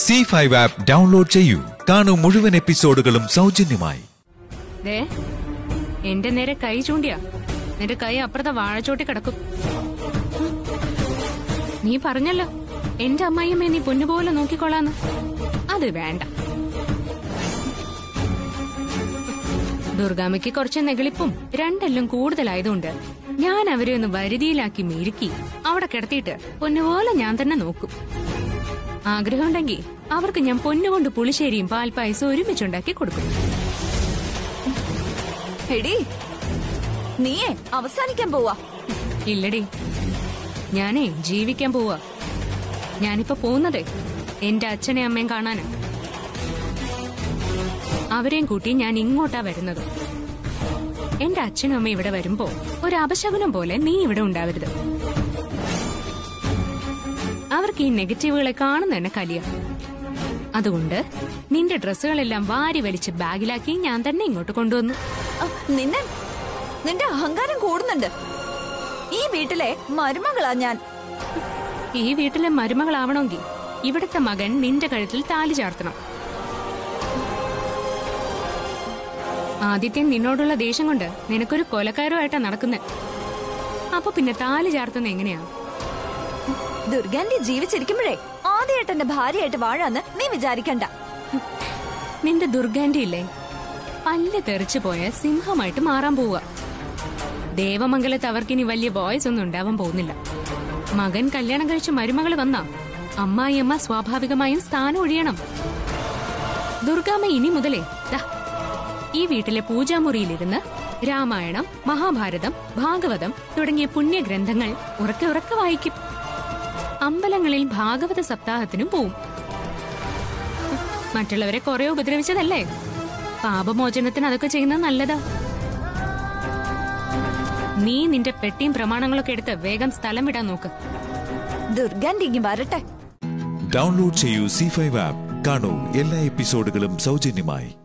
C five app download ചെയ്യൂ കാണൂ മുഴുവൻ എപ്പിസോഡുകളും സൗജന്യമായി ദേ എന്റെ നേരെ കൈ ചൂണ്ടിയാ നിന്റെ കൈ അപ്പുറത്തെ വാഴച്ചോട്ടി കിടക്കും ഉം. നീ പറഞ്ഞല്ലോ എന്റെ അമ്മായിയമ്മയെ നീ പൊന്നുപോലെ നോക്കിക്കൊള്ളാന്ന് അത് വേണ്ട ദുർഗാമ്മയ്ക്ക് കുറച്ച് നെകളിപ്പും രണ്ടെല്ലാം കൂടുതലായതുകൊണ്ട് ഞാൻ അവരെ ഒന്ന് വരുതിയിലാക്കി മെരുക്കി അവിടെ കിടത്തിയിട്ട് പൊന്നുപോലെ ഞാൻ തന്നെ നോക്കും ആഗ്രഹമുണ്ടെങ്കിൽ അവർക്ക് ഞാൻ പൊന്നുകൊണ്ട് പുളിശ്ശേരിയും പാൽപ്പായസവും ഒരുമിച്ചുണ്ടാക്കി കൊടുക്കും എടി നീയേ അവസാനിക്കാൻ പോവാ ഇല്ലടി ഞാനേ ജീവിക്കാൻ പോവാ ഞാനിപ്പോ പോകുന്നതേ എന്റെ അച്ഛനെ അമ്മയും കാണാനാ അവരെയും കൂട്ടി ഞാൻ ഇങ്ങോട്ടാ വരുന്നത് എന്റെ അച്ഛനും അമ്മയും ഇവിടെ വരുമ്പോ ഒരു അപശകുനം പോലെ നീ ഇവിടെ ഉണ്ടാവരുത് അവർക്ക് ഈ നെഗറ്റീവുകളെ കാണുന്ന തന്നെ കലിയ അതുകൊണ്ട് നിന്റെ ഡ്രസ്സുകളെല്ലാം വാരി വലിച്ച് ബാഗിലാക്കി ഞാൻ തന്നെ ഇങ്ങോട്ട് കൊണ്ടുവന്നു അ, നിന്നെ നിന്റെ അഹങ്കാരം കൂടുന്നുണ്ട് ഈ വീട്ടിലെ മരുമകളാ ഞാൻ ഈ വീട്ടിലെ മരുമകളാവണമെങ്കിൽ ഇവിടുത്തെ മകൻ നിന്റെ കഴുത്തിൽ താലി ചാർത്തണം ആദിത്യൻ നിന്നോടുള്ള ദേഷ്യം കൊണ്ട് നിനക്കൊരു കൊലക്കാരുമായിട്ടാ നടക്കുന്നത് അപ്പൊ പിന്നെ താലി ചാർത്തുന്ന എങ്ങനെയാ ദുർഗാന്റെ ജീവിച്ചിരിക്കുമ്പോഴേ ആദ്യമായിട്ട് ഭാര്യയായിട്ട് വാഴാന്ന് നീ വിചാരിക്കണ്ട നിന്റെ ദുർഗാന്റെ ഇല്ലേ പല്ല് തെറിച്ചു പോയ സിംഹമായിട്ട് മാറാൻ പോവുക ദേവമംഗലത്ത് അവർക്കിനി വലിയ ബോയ്സ് ഒന്നും ഉണ്ടാവാൻ പോകുന്നില്ല മകൻ കല്യാണം കഴിച്ച് മരുമകൾ വന്നാ അമ്മായിയമ്മ സ്വാഭാവികമായും സ്ഥാനം ഒഴിയണം ദുർഗാമ്മ ഇനി മുതലേ ദാ, ഈ വീട്ടിലെ പൂജാമുറിയിലിരുന്ന് രാമായണം മഹാഭാരതം ഭാഗവതം തുടങ്ങിയ പുണ്യഗ്രന്ഥങ്ങൾ ഉറക്കെ ഉറക്കെ വായിക്കും അമ്പലങ്ങളിൽ ഭാഗവത സപ്താഹത്തിനും പോവും മറ്റുള്ളവരെ കുറെ ഉപദ്രവിച്ചതല്ലേ പാപമോചനത്തിന് അതൊക്കെ ചെയ്യുന്നത് നല്ലതാ നീ നിന്റെ പെട്ടിയും പ്രമാണങ്ങളൊക്കെ എടുത്ത് വേഗം സ്ഥലം വിടാൻ നോക്ക് ദുർഗാന്റെ ഇങ്ങി വരട്ടെ ഡൗൺലോഡ് ചെയ്യൂ സി ഫൈവ് ആപ്പ് കാണൂ എല്ലാ എപ്പിസോഡുകളും സൗജന്യമായി